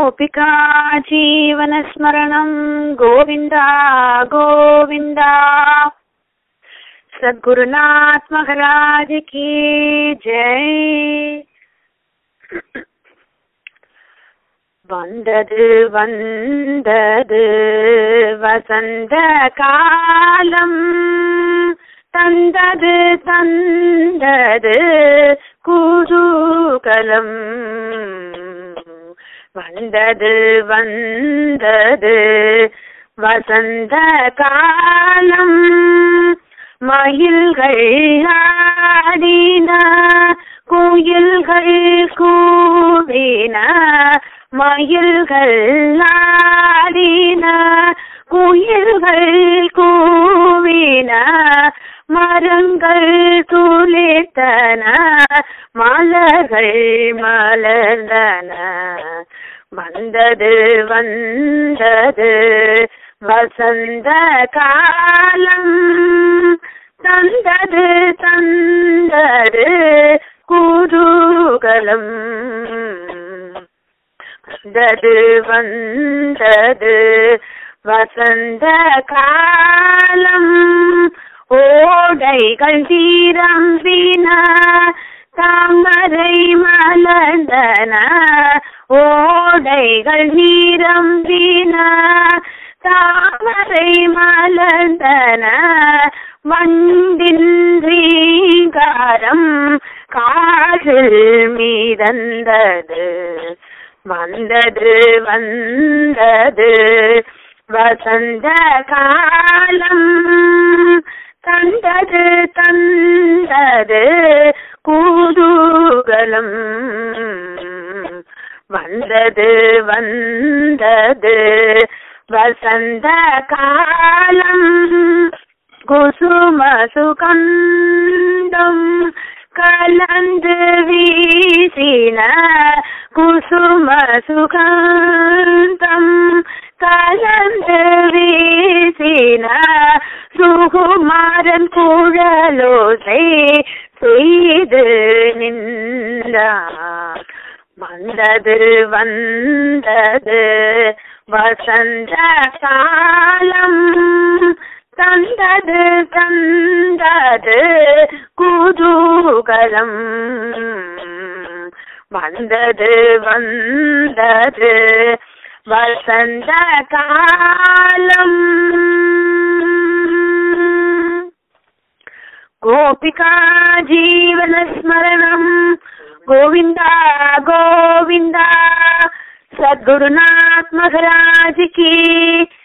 गोपिका जीवनस्मरणं गोविन्द गोविन्द सद्गुरुनाथ महाराज की जय வந்தது வந்தது வசந்த காலம் தந்தது தந்தது குதூகலம் வந்தது வந்தது வசந்த காலம் மயில்கள் ஆடின குயில்கள் கூவின மயில்கள் ஆடின குயில்கள் கூவின மரங்கள் துளிர்த்தன மலர்கள் மலர்ந்தன வந்தது வந்தது வசந்த காலம் தந்தது தந்தது குதூகலம் வந்தது வந்தது வசந்த காலம் ஓடைகள் தீரம்பின தாமரை மலர்ந்தன ஓடைகள் நீரம்பின தாமரை மலர்ந்தன வண்டின் ரீங்காரம் காற்றில் மீதந்தது வந்தது வந்தது வசந்த காலம் தந்தது தந்தது கூதூகலம் வந்தது வந்தது வசந்த காலம் குசும சுகந்தம் கலந்து வீசின குசும சுகந்தம் கலந்து வீசின சுகுமாரன் குழலோசை செய்து நின்றார் வந்தது வந்தது வசந்த காலம் தந்தது தந்தது குதூகலம் வந்தது வந்தது வசந்த காலம் गोपिका जीवनस्मरणं गोविन्द गोविन्द सद्गुरुनाथ महाराज की